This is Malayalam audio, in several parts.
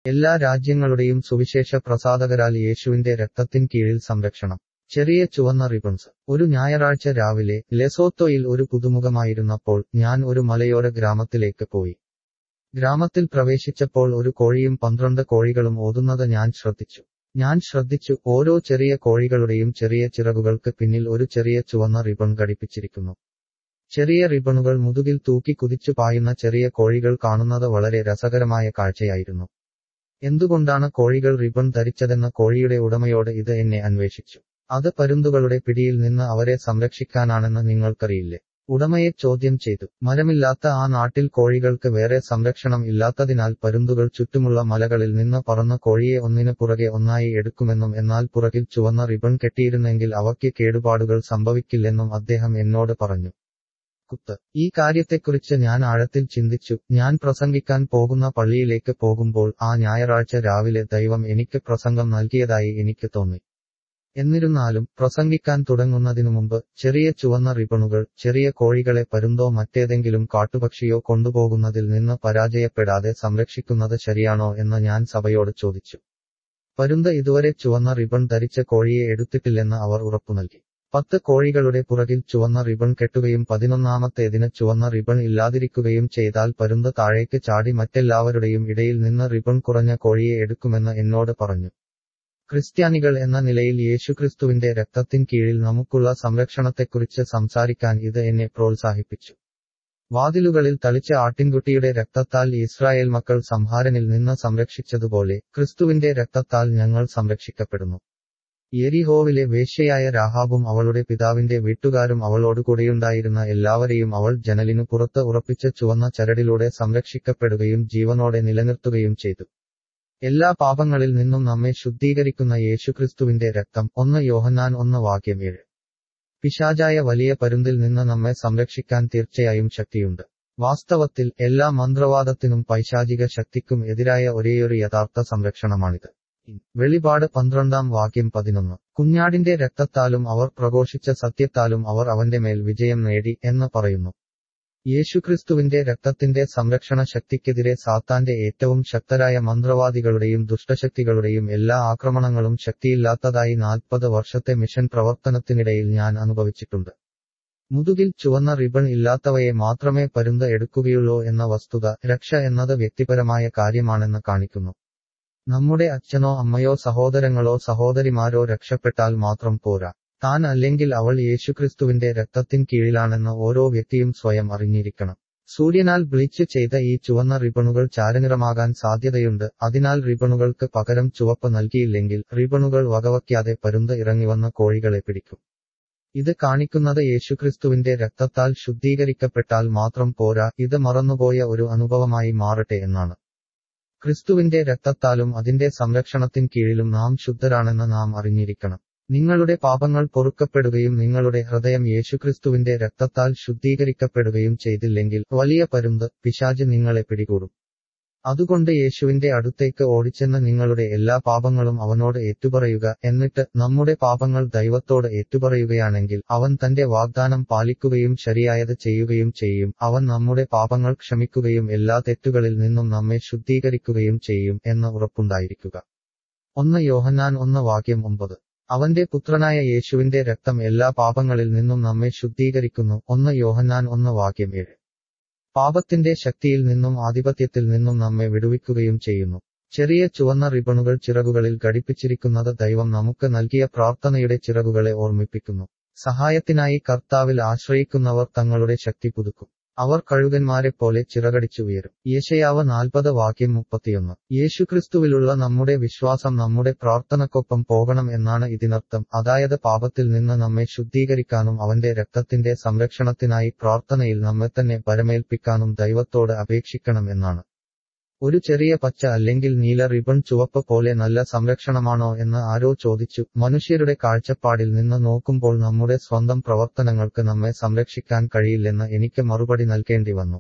എല്ലാ രാജ്യങ്ങളുടെയും സുവിശേഷ പ്രസാധകരാൽ യേശുവിന്റെ രക്തത്തിൻ കീഴിൽ സംരക്ഷണം ചെറിയ ചുവന്ന റിബൺസ് ഒരു ഞായറാഴ്ച രാവിലെ ലെസോത്തോയിൽ ഒരു പുതുമുഖമായിരുന്നപ്പോൾ ഞാൻ ഒരു മലയോര ഗ്രാമത്തിലേക്ക് പോയി ഗ്രാമത്തിൽ പ്രവേശിച്ചപ്പോൾ ഒരു കോഴിയും പന്ത്രണ്ട് കോഴികളും ഓതുന്നത് ഞാൻ ശ്രദ്ധിച്ചു ഞാൻ ശ്രദ്ധിച്ചു ഓരോ ചെറിയ കോഴികളുടെയും ചെറിയ ചിറകുകൾക്ക് പിന്നിൽ ഒരു ചെറിയ ചുവന്ന റിബൺ ഘടിപ്പിച്ചിരിക്കുന്നു ചെറിയ റിബണുകൾ മുതുകിൽ തൂക്കി കുതിച്ചു പായുന്ന ചെറിയ കോഴികൾ കാണുന്നത് വളരെ രസകരമായ കാഴ്ചയായിരുന്നു എന്തുകൊണ്ടാണ് കോഴികൾ റിബൺ ധരിച്ചതെന്ന കോഴിയുടെ ഉടമയോട് ഇത് എന്നെ അന്വേഷിച്ചു അത് പരുന്തുകളുടെ പിടിയിൽ നിന്ന് അവരെ സംരക്ഷിക്കാനാണെന്ന് നിങ്ങൾക്കറിയില്ലേ ഉടമയെ ചോദ്യം ചെയ്തു മരമില്ലാത്ത ആ നാട്ടിൽ കോഴികൾക്ക് വേറെ സംരക്ഷണം ഇല്ലാത്തതിനാൽ പരുന്തുകൾ ചുറ്റുമുള്ള മലകളിൽ നിന്ന് പറന്ന കോഴിയെ ഒന്നിനു പുറകെ ഒന്നായി എടുക്കുമെന്നും എന്നാൽ പുറകിൽ ചുവന്ന റിബൺ കെട്ടിയിരുന്നെങ്കിൽ അവയ്ക്ക് കേടുപാടുകൾ സംഭവിക്കില്ലെന്നും അദ്ദേഹം എന്നോട് പറഞ്ഞു കുത്ത് ഈ കാര്യത്തെക്കുറിച്ച് ഞാൻ ആഴത്തിൽ ചിന്തിച്ചു ഞാൻ പ്രസംഗിക്കാൻ പോകുന്ന പള്ളിയിലേക്ക് പോകുമ്പോൾ ആ ഞായറാഴ്ച രാവിലെ ദൈവം എനിക്ക് പ്രസംഗം നൽകിയതായി എനിക്ക് തോന്നി എന്നിരുന്നാലും പ്രസംഗിക്കാൻ തുടങ്ങുന്നതിനു മുമ്പ് ചെറിയ ചുവന്ന റിബണുകൾ ചെറിയ കോഴികളെ പരുന്തോ മറ്റേതെങ്കിലും കാട്ടുപക്ഷിയോ കൊണ്ടുപോകുന്നതിൽ നിന്ന് പരാജയപ്പെടാതെ സംരക്ഷിക്കുന്നത് ശരിയാണോ എന്ന് ഞാൻ സഭയോട് ചോദിച്ചു പരുന്ത് ഇതുവരെ ചുവന്ന റിബൺ ധരിച്ച കോഴിയെ എടുത്തിട്ടില്ലെന്ന് അവർ ഉറപ്പു നൽകി പത്ത് കോഴികളുടെ പുറകിൽ ചുവന്ന റിബൺ കെട്ടുകയും പതിനൊന്നാമത്തേതിന് ചുവന്ന റിബൺ ഇല്ലാതിരിക്കുകയും ചെയ്താൽ പരുന്ത് താഴേക്ക് ചാടി മറ്റെല്ലാവരുടെയും ഇടയിൽ നിന്ന് റിബൺ കുറഞ്ഞ കോഴിയെ എടുക്കുമെന്ന് എന്നോട് പറഞ്ഞു ക്രിസ്ത്യാനികൾ എന്ന നിലയിൽ യേശുക്രിസ്തുവിന്റെ രക്തത്തിൻ കീഴിൽ നമുക്കുള്ള സംരക്ഷണത്തെക്കുറിച്ച് സംസാരിക്കാൻ ഇത് എന്നെ പ്രോത്സാഹിപ്പിച്ചു വാതിലുകളിൽ തളിച്ച ആട്ടിൻകുട്ടിയുടെ രക്തത്താൽ ഇസ്രായേൽ മക്കൾ സംഹാരനിൽ നിന്ന് സംരക്ഷിച്ചതുപോലെ ക്രിസ്തുവിന്റെ രക്തത്താൽ ഞങ്ങൾ സംരക്ഷിക്കപ്പെടുന്നു യെരിഹോവിലെ വേശ്യയായ രാഹാബും അവളുടെ പിതാവിന്റെ വീട്ടുകാരും അവളോടുകൂടെയുണ്ടായിരുന്ന എല്ലാവരെയും അവൾ ജനലിനു പുറത്ത് ഉറപ്പിച്ച ചുവന്ന ചരടിലൂടെ സംരക്ഷിക്കപ്പെടുകയും ജീവനോടെ നിലനിർത്തുകയും ചെയ്തു എല്ലാ പാപങ്ങളിൽ നിന്നും നമ്മെ ശുദ്ധീകരിക്കുന്ന യേശുക്രിസ്തുവിന്റെ രക്തം ഒന്ന് യോഹന്നാൻ ഒന്ന് വാക്യം ഏഴ് പിശാചായ വലിയ പരുന്തിൽ നിന്ന് നമ്മെ സംരക്ഷിക്കാൻ തീർച്ചയായും ശക്തിയുണ്ട് വാസ്തവത്തിൽ എല്ലാ മന്ത്രവാദത്തിനും പൈശാചിക ശക്തിക്കും എതിരായ ഒരേയൊരു യഥാർത്ഥ സംരക്ഷണമാണിത് വെളിപാട് പന്ത്രണ്ടാം വാക്യം പതിനൊന്ന് കുഞ്ഞാടിന്റെ രക്തത്താലും അവർ പ്രഘോഷിച്ച സത്യത്താലും അവർ അവന്റെ മേൽ വിജയം നേടി എന്ന് പറയുന്നു യേശുക്രിസ്തുവിന്റെ രക്തത്തിന്റെ സംരക്ഷണ ശക്തിക്കെതിരെ സാത്താന്റെ ഏറ്റവും ശക്തരായ മന്ത്രവാദികളുടെയും ദുഷ്ടശക്തികളുടെയും എല്ലാ ആക്രമണങ്ങളും ശക്തിയില്ലാത്തതായി നാൽപ്പത് വർഷത്തെ മിഷൻ പ്രവർത്തനത്തിനിടയിൽ ഞാൻ അനുഭവിച്ചിട്ടുണ്ട് മുതുകിൽ ചുവന്ന റിബൺ ഇല്ലാത്തവയെ മാത്രമേ പരുന്ത് എടുക്കുകയുള്ളൂ എന്ന വസ്തുത രക്ഷ എന്നത് വ്യക്തിപരമായ കാര്യമാണെന്ന് കാണിക്കുന്നു നമ്മുടെ അച്ഛനോ അമ്മയോ സഹോദരങ്ങളോ സഹോദരിമാരോ രക്ഷപ്പെട്ടാൽ മാത്രം പോരാ താൻ അല്ലെങ്കിൽ അവൾ യേശുക്രിസ്തുവിന്റെ രക്തത്തിൻ കീഴിലാണെന്ന് ഓരോ വ്യക്തിയും സ്വയം അറിഞ്ഞിരിക്കണം സൂര്യനാൽ ബ്ലീച്ച് ചെയ്ത ഈ ചുവന്ന റിബണുകൾ ചാരനിറമാകാൻ സാധ്യതയുണ്ട് അതിനാൽ റിബണുകൾക്ക് പകരം ചുവപ്പ് നൽകിയില്ലെങ്കിൽ റിബണുകൾ വകവയ്ക്കാതെ പരുന്ത് ഇറങ്ങിവന്ന കോഴികളെ പിടിക്കും ഇത് കാണിക്കുന്നത് യേശുക്രിസ്തുവിന്റെ രക്തത്താൽ ശുദ്ധീകരിക്കപ്പെട്ടാൽ മാത്രം പോരാ ഇത് മറന്നുപോയ ഒരു അനുഭവമായി മാറട്ടെ എന്നാണ് ക്രിസ്തുവിന്റെ രക്തത്താലും അതിന്റെ സംരക്ഷണത്തിൻ കീഴിലും നാം ശുദ്ധരാണെന്ന് നാം അറിഞ്ഞിരിക്കണം നിങ്ങളുടെ പാപങ്ങൾ പൊറുക്കപ്പെടുകയും നിങ്ങളുടെ ഹൃദയം യേശുക്രിസ്തുവിന്റെ രക്തത്താൽ ശുദ്ധീകരിക്കപ്പെടുകയും ചെയ്തില്ലെങ്കിൽ വലിയ പരുന്ത് പിശാജ് നിങ്ങളെ പിടികൂടും അതുകൊണ്ട് യേശുവിന്റെ അടുത്തേക്ക് ഓടിച്ചെന്ന് നിങ്ങളുടെ എല്ലാ പാപങ്ങളും അവനോട് ഏറ്റുപറയുക എന്നിട്ട് നമ്മുടെ പാപങ്ങൾ ദൈവത്തോട് ഏറ്റുപറയുകയാണെങ്കിൽ അവൻ തന്റെ വാഗ്ദാനം പാലിക്കുകയും ശരിയായത് ചെയ്യുകയും ചെയ്യും അവൻ നമ്മുടെ പാപങ്ങൾ ക്ഷമിക്കുകയും എല്ലാ തെറ്റുകളിൽ നിന്നും നമ്മെ ശുദ്ധീകരിക്കുകയും ചെയ്യും എന്ന് ഉറപ്പുണ്ടായിരിക്കുക ഒന്ന് യോഹന്നാൻ ഒന്ന് വാക്യം ഒമ്പത് അവന്റെ പുത്രനായ യേശുവിന്റെ രക്തം എല്ലാ പാപങ്ങളിൽ നിന്നും നമ്മെ ശുദ്ധീകരിക്കുന്നു ഒന്ന് യോഹന്നാൻ ഒന്ന് വാക്യം ഏഴ് പാപത്തിന്റെ ശക്തിയിൽ നിന്നും ആധിപത്യത്തിൽ നിന്നും നമ്മെ വിടുവിക്കുകയും ചെയ്യുന്നു ചെറിയ ചുവന്ന റിബണുകൾ ചിറകുകളിൽ ഘടിപ്പിച്ചിരിക്കുന്നത് ദൈവം നമുക്ക് നൽകിയ പ്രാർത്ഥനയുടെ ചിറകുകളെ ഓർമ്മിപ്പിക്കുന്നു സഹായത്തിനായി കർത്താവിൽ ആശ്രയിക്കുന്നവർ തങ്ങളുടെ ശക്തി പുതുക്കും അവർ കഴുകന്മാരെപ്പോലെ ചിറകടിച്ചു ഉയരും യേശയാവ് നാൽപ്പത് വാക്യം മുപ്പത്തിയൊന്ന് യേശുക്രിസ്തുവിലുള്ള നമ്മുടെ വിശ്വാസം നമ്മുടെ പ്രാർത്ഥനക്കൊപ്പം പോകണം എന്നാണ് ഇതിനർത്ഥം അതായത് പാപത്തിൽ നിന്ന് നമ്മെ ശുദ്ധീകരിക്കാനും അവന്റെ രക്തത്തിന്റെ സംരക്ഷണത്തിനായി പ്രാർത്ഥനയിൽ നമ്മെ തന്നെ പരമേൽപ്പിക്കാനും ദൈവത്തോട് അപേക്ഷിക്കണം എന്നാണ് ഒരു ചെറിയ പച്ച അല്ലെങ്കിൽ നീല റിബൺ ചുവപ്പ് പോലെ നല്ല സംരക്ഷണമാണോ എന്ന് ആരോ ചോദിച്ചു മനുഷ്യരുടെ കാഴ്ചപ്പാടിൽ നിന്ന് നോക്കുമ്പോൾ നമ്മുടെ സ്വന്തം പ്രവർത്തനങ്ങൾക്ക് നമ്മെ സംരക്ഷിക്കാൻ കഴിയില്ലെന്ന് എനിക്ക് മറുപടി നൽകേണ്ടി വന്നു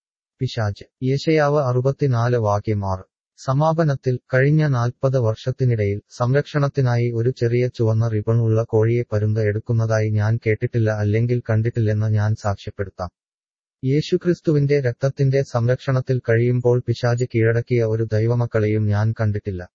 പിശാജ് യേശയാവ് അറുപത്തിനാല് വാക്യം ആറ് സമാപനത്തിൽ കഴിഞ്ഞ നാൽപ്പത് വർഷത്തിനിടയിൽ സംരക്ഷണത്തിനായി ഒരു ചെറിയ ചുവന്ന റിബൺ ഉള്ള കോഴിയെ പരുന്ത് എടുക്കുന്നതായി ഞാൻ കേട്ടിട്ടില്ല അല്ലെങ്കിൽ കണ്ടിട്ടില്ലെന്ന് ഞാൻ സാക്ഷ്യപ്പെടുത്താം യേശുക്രിസ്തുവിന്റെ രക്തത്തിന്റെ സംരക്ഷണത്തിൽ കഴിയുമ്പോൾ പിശാജ് കീഴടക്കിയ ഒരു ദൈവമക്കളെയും ഞാൻ കണ്ടിട്ടില്ല